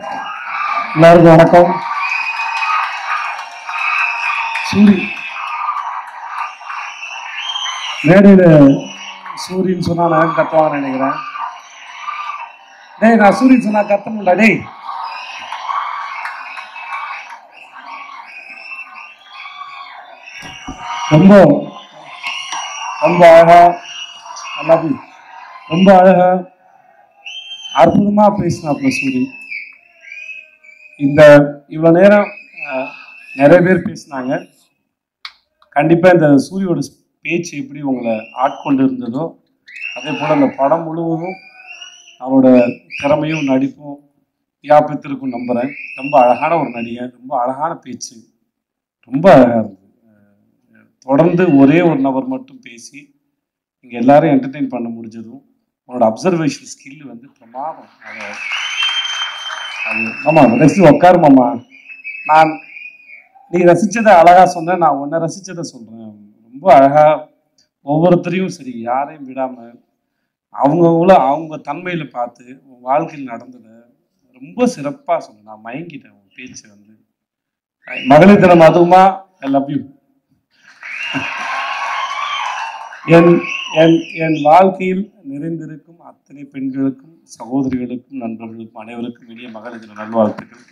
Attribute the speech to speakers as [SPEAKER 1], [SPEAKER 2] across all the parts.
[SPEAKER 1] எல்லாருக்கும் வணக்கம் சூரி மேடையில் சூரியன் சொன்னா நான் கத்துவாங்கன்னு நினைக்கிறேன் டேய் நான் சூரியன் சொன்னா கத்தணும்டா டேய் ரொம்ப ரொம்ப அழகா எல்லாத்தையும் ரொம்ப அழகா அற்புதமா பேசினாப்ல சூரி இந்த இவ்வளவு நேரம் அஹ், நிறைய பேர் பேசினாங்க கண்டிப்பா இந்த சூரியோட பேச்சு எப்படி உங்களை ஆட்கொண்டு இருந்ததோ அதே போல இந்த படம் முழுவதும் அவரோட திறமையும் நடிப்பும் வியாபித்திருக்கும் நம்புறேன் ரொம்ப அழகான ஒரு நடிகன் ரொம்ப அழகான பேச்சு ரொம்ப அழகா இருந்தது அஹ், தொடர்ந்து ஒரே ஒரு நபர் மட்டும் பேசி இங்க எல்லாரும் என்டர்டெயின் பண்ண முடிஞ்சதும் உன்னோட அப்சர்வேஷன் ஸ்கில் வந்து பிரமாதம் அதை அது ஆமா ரசிச்சு உட்காரு மாமா நான் நீ ரசிச்சதை அழகா சொன்ன நான் உன்னை ரசிச்சதை சொல்றேன் ரொம்ப அழகா ஒவ்வொருத்தரையும் சரி யாரையும் விடாம அவங்கவுங்கள அவங்க தன்மையில பார்த்து உன் வாழ்க்கையில் நடந்ததை ரொம்ப சிறப்பா சொன்ன நான் மயங்கிட்டேன் உன் பேச்சு வந்து மகளிர் தினம் அதுவுமா ஐ லவ் யூ என் என் என் வாழ்க்கையில் நிறைந்திருக்கும் அத்தனை பெண்களுக்கும் சகோதரிகளுக்கும் நண்பர்களுக்கும் அனைவருக்கும் இனிய மகளிர் தின நல்வாழ்த்துக்கள்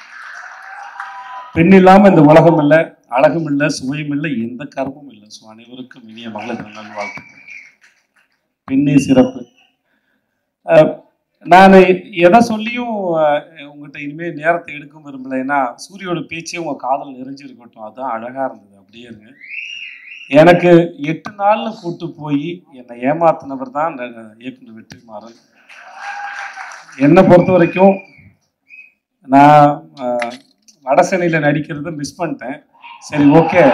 [SPEAKER 1] பெண் இல்லாம இந்த உலகம் இல்லை அழகும் இல்லை சுவையும் இல்லை எந்த கர்மமும் இல்லை ஸோ அனைவருக்கும் இனிய மகளிர் தின நல்வாழ்த்துக்கள் பெண்ணே சிறப்பு அஹ், நான் எதை சொல்லியும் அஹ், உங்ககிட்ட இனிமேல் நேரத்தை எடுக்க விரும்பல ஏன்னா சூரியோட பேச்சே உங்க காதல் நிறைஞ்சிருக்கட்டும் அதுதான் அழகா இருந்தது அப்படியே இருங்க எனக்கு எட்டு நாள்னு கூட்டு போய் என்னை ஏமாத்தினவர் தான் இந்த இயக்குனர் வெற்றிமாறன் என்னை பொறுத்த வரைக்கும் நான் அஹ், வடசென்னையில நடிக்கிறத மிஸ் பண்ணிட்டேன் சரி ஓகே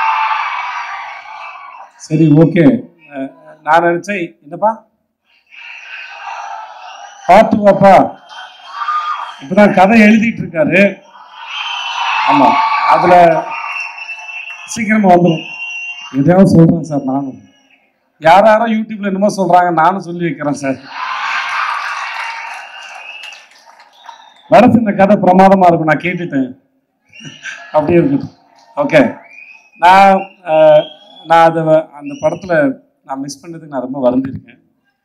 [SPEAKER 1] சரி ஓகே நான் நினைச்சேன் என்னப்பா பாட்டு வாப்பா இப்பதான் கதை எழுதிட்டு இருக்காரு ஆமா அதுல சீக்கிரமா வந்துடும் எதையாவது சொல்றேன் சார் நானும் யார் யாரோ யூடியூப்ல என்னமோ சொல்றாங்க நானும் சொல்லி வைக்கிறேன் சார் வடசு இந்த கதை பிரமாதமா இருக்கும் நான் கேட்டுட்டேன் அப்படியே இருக்கட்டும் ஓகே நான் அஹ், நான் அதை அந்த படத்துல நான் மிஸ் பண்ணதுக்கு நான் ரொம்ப வருந்திருக்கேன்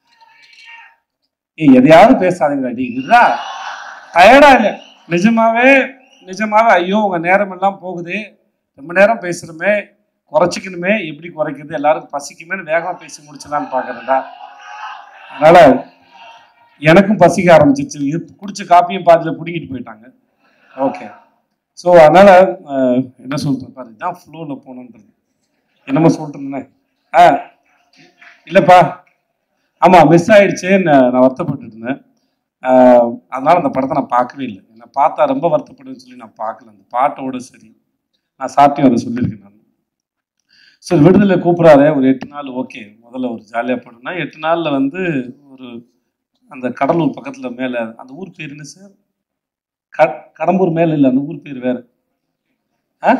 [SPEAKER 1] ஏய் எதையாவது பேசாதீங்களா டி இதுடா டயர்டா இல்லை நிஜமாவே நிஜமாவே ஐயோ உங்க நேரம் எல்லாம் போகுது ரொம்ப நேரம் பேசுறோமே குறைச்சிக்கணுமே எப்படி குறைக்கிறது எல்லாருக்கும் பசிக்குமேன்னு வேகமா பேசி முடிச்சலான்னு பாக்குறேன்டா அதனால எனக்கும் பசிக்க ஆரம்பிச்சிச்சு இது குடிச்ச காப்பியும் பாதியில் பிடிங்கிட்டு போயிட்டாங்க ஓகே ஸோ அதனால அஹ், என்ன சொல்றேன் பாரு இதான் ஃப்ளோவில் போகணுன்றது என்னமோ சொல்லிட்டு இருந்தேன் ஆ இல்லைப்பா ஆமாம் மிஸ் ஆயிடுச்சேன்னு நான் வருத்தப்பட்டு இருந்தேன் ஆஹ் அதனால அந்த படத்தை நான் பார்க்கவே இல்லை என்னை பார்த்தா ரொம்ப வருத்தப்படுன்னு சொல்லி நான் பார்க்கல அந்த பாட்டோட சரி நான் சாப்பிட்டு அதை சொல்லியிருக்கேன் நான் ஸோ விடுதலை கூப்பிட்றாரு ஒரு எட்டு நாள் ஓகே முதல்ல ஒரு ஜாலியாக போடுனா எட்டு நாளில் வந்து ஒரு அந்த கடலூர் பக்கத்தில் மேலே அந்த ஊர் பேர் என்ன சார் க கடம்பூர் மேலே இல்லை அந்த ஊர் பேர் வேற ஆ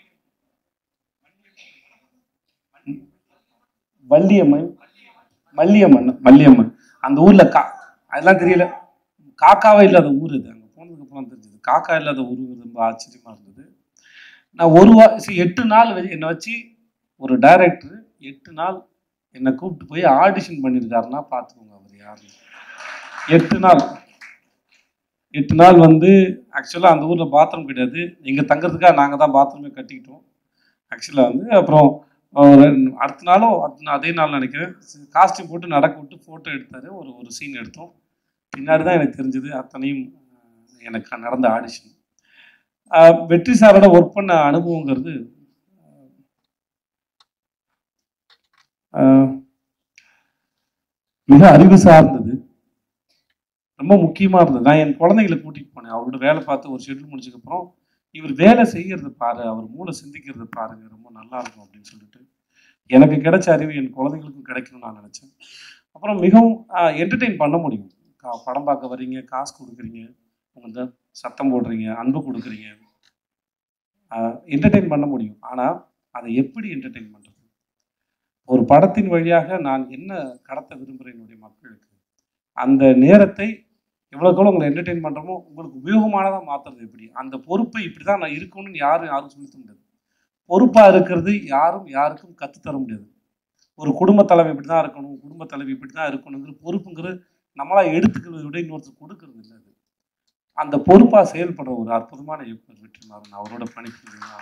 [SPEAKER 1] வள்ளியம்மன் மல்லியம்மன் மல்லியம்மன் அந்த ஊர்ல கா அதெல்லாம் தெரியல காக்காவே இல்லாத ஊர் இது அங்கே போனதுக்கு அப்புறம் தெரிஞ்சது காக்கா இல்லாத ஊர் ரொம்ப ஆச்சரியமா இருந்தது நான் ஒரு வா see, எட்டு நாள் வச்சு என்னை வச்சு ஒரு டைரக்டர் எட்டு நாள் என்னை கூப்பிட்டு போய் ஆடிஷன் பண்ணியிருக்காருன்னா பார்த்துக்கோங்க அவர் யாருன்னு எட்டு நாள் எட்டு நாள் வந்து ஆக்சுவலாக அந்த ஊரில் பாத்ரூம் கிடையாது இங்கே தங்குறதுக்காக நாங்கள் தான் பாத்ரூமே கட்டிக்கிட்டோம் ஆக்சுவலாக வந்து அப்புறம் ஒரு அடுத்த நாளும் அடுத்த- அதே நாள் நினைக்கிறேன் காஸ்டியூம் போட்டு நடக்க விட்டு ஃபோட்டோ எடுத்தார் ஒரு ஒரு சீன் எடுத்தோம் பின்னாடி தான் எனக்கு தெரிஞ்சது அத்தனையும் அஹ், எனக்கு நடந்த ஆடிஷன் வெற்றி சாரோட ஒர்க் பண்ண அனுபவங்கிறது அஹ், மிக அறிவு சார்ந்தது ரொம்ப முக்கியமாக இருந்தது நான் என் குழந்தைங்களை கூட்டிகிட்டு போனேன் அவரோட வேலை பார்த்து ஒரு ஷெட்யூல் முடிச்சதுக்கப்புறம் இவர் வேலை செய்யறது பாரு அவர் மூளை சிந்திக்கிறது பாருங்க ரொம்ப நல்லா இருக்கும் அப்படின்னு சொல்லிட்டு எனக்கு கிடைச்ச அறிவு என் குழந்தைங்களுக்கும் கிடைக்கணும்னு நான் நினச்சேன் அப்புறம் மிகவும் என்டர்டெயின் பண்ண முடியும் கா- படம் பார்க்க வர்றீங்க காசு கொடுக்குறீங்க உங்க சத்தம் போடுறீங்க அன்பு கொடுக்குறீங்க என்டர்டெயின் பண்ண முடியும் ஆனால் அதை எப்படி என்டர்டெயின் பண்ணுறது ஒரு படத்தின் வழியாக நான் என்ன கடத்த விரும்புகிறேன் என்னுடைய மக்களுக்கு அந்த நேரத்தை எவ்வளோக்கு எவ்வளோ உங்களை என்டர்டெயின் பண்ணுறோமோ உங்களுக்கு உபயோகமானதாக மாற்றுறது எப்படி அந்த பொறுப்பை இப்படி தான் நான் இருக்கணும்னு யாரும் யாரும் சொல்லி தர முடியாது பொறுப்பாக இருக்கிறது யாரும் யாருக்கும் கற்றுத்தர முடியாது ஒரு குடும்ப தலைமை இப்படி தான் இருக்கணும் குடும்ப தலைவி இப்படி தான் இருக்கணுங்கிற பொறுப்புங்கிறது நம்மளா எடுத்துக்கிறத விட இன்னொருத்தர் கொடுக்கறது இல்லை அது அந்த பொறுப்பாக செயல்படுற ஒரு அற்புதமான இயக்குனர் வெற்றிமாறன் அவரோட பணிக்கு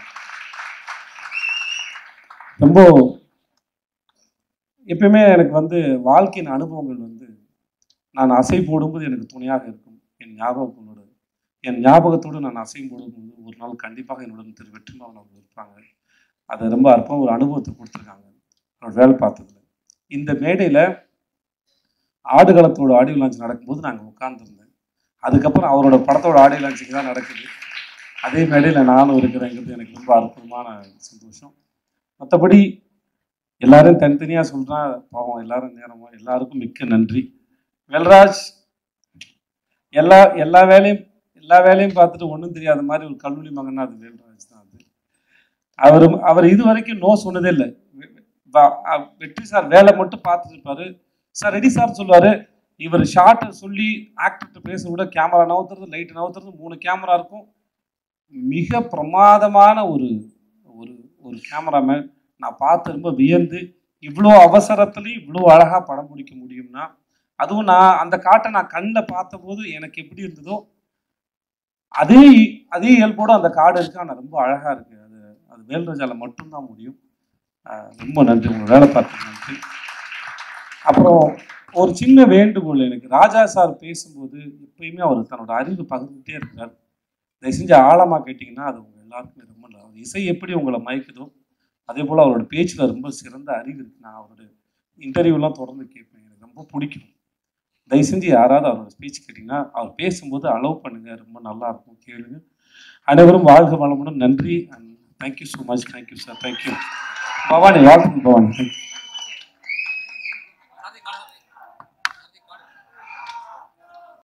[SPEAKER 1] ரொம்ப எப்பயுமே எனக்கு வந்து வாழ்க்கையின் அனுபவங்கள் வந்து நான் அசை போடும்போது எனக்கு துணையாக இருக்கும் என் ஞாபகங்களோட என் ஞாபகத்தோடு நான் அசை போடும்போது ஒரு நாள் கண்டிப்பாக என்னுடன் திரு வெற்றிமாறன் அவர்கள் இருப்பாங்க அது ரொம்ப அற்புதம் ஒரு அனுபவத்தை கொடுத்துருக்காங்க அவரோட வேலை பார்த்ததுல இந்த மேடையில் ஆடுகளத்தோட ஆடியோ லான்ச் நடக்கும்போது நாங்கள் உட்கார்ந்துருந்தேன் அதுக்கப்புறம் அவரோட படத்தோட ஆடியோ லான்ச்சிங் தான் நடக்குது அதே மேடையில் நானும் இருக்கிறேங்கிறது எனக்கு ரொம்ப அற்புதமான சந்தோஷம் மற்றபடி எல்லாரும் தனித்தனியாக சொல்கிறா பாவம் எல்லாரும் நேரமா எல்லாருக்கும் மிக்க நன்றி வெல்ராஜ் எல்லா எல்லா வேலையும் எல்லா வேலையும் பார்த்துட்டு ஒன்றும் தெரியாத மாதிரி ஒரு கல்லூரி மகனா அது வேல்ராஜ் தான் அது அவர் அவர் இது வரைக்கும் நோ சொன்னதே இல்லை வெ- வ- அ- வெற்றி சார் வேலை மட்டும் பார்த்துட்டு இருப்பாரு சார் ரெடி சார் சொல்லுவாரு இவர் ஷார்ட்டை சொல்லி ஆக்டர்கிட்ட பேச விட கேமரா நவுத்துறது லைட் நவுத்துறது மூணு கேமரா இருக்கும் மிக பிரமாதமான ஒரு ஒரு ஒரு கேமராமேன் நான் பார்த்து ரொம்ப வியந்து இவ்வளோ அவசரத்துலையும் இவ்வளோ அழகாக படம் பிடிக்க முடியும்னா அதுவும் நான் அந்த காட்டை நான் கண்ணில் பார்த்தபோது எனக்கு எப்படி இருந்ததோ அதே அதே இயல்போட அந்த காடு இருக்கு ஆனால் ரொம்ப அழகாக இருக்கு அது அது வேல்ராஜால மட்டும்தான் முடியும் ஆஹ் ரொம்ப நன்றி உங்களை வேலை பார்த்து நன்றி அப்புறம் ஒரு சின்ன வேண்டுகோள் எனக்கு ராஜா சார் பேசும்போது எப்பயுமே அவர் தன்னோட அறிவு பகிர்ந்துட்டே இருக்கிறார் தயவு செஞ்சு ஆழமாக கேட்டிங்கன்னா அது உங்கள் எல்லாருக்குமே ரொம்ப நல்லது இசை எப்படி உங்களை மயக்குதோ அதே போல் அவரோட பேச்சில் ரொம்ப சிறந்த அறிவு இருக்கு நான் அவரோட இன்டர்வியூலாம் தொடர்ந்து கேட்பேன் எனக்கு ரொம்ப பிடிக்கும் தயவு செஞ்சு யாராவது அவரோட ஸ்பீச் கேட்டிங்கன்னா அவர் பேசும்போது அலோவ் பண்ணுங்க ரொம்ப நல்லா இருக்கும் கேளுங்க அனைவரும் வாழ்க வளமுடன் நன்றி and thank you so much thank you sir thank you Bhavani வாழ்த்துக்கு பவானி தேங்க்யூ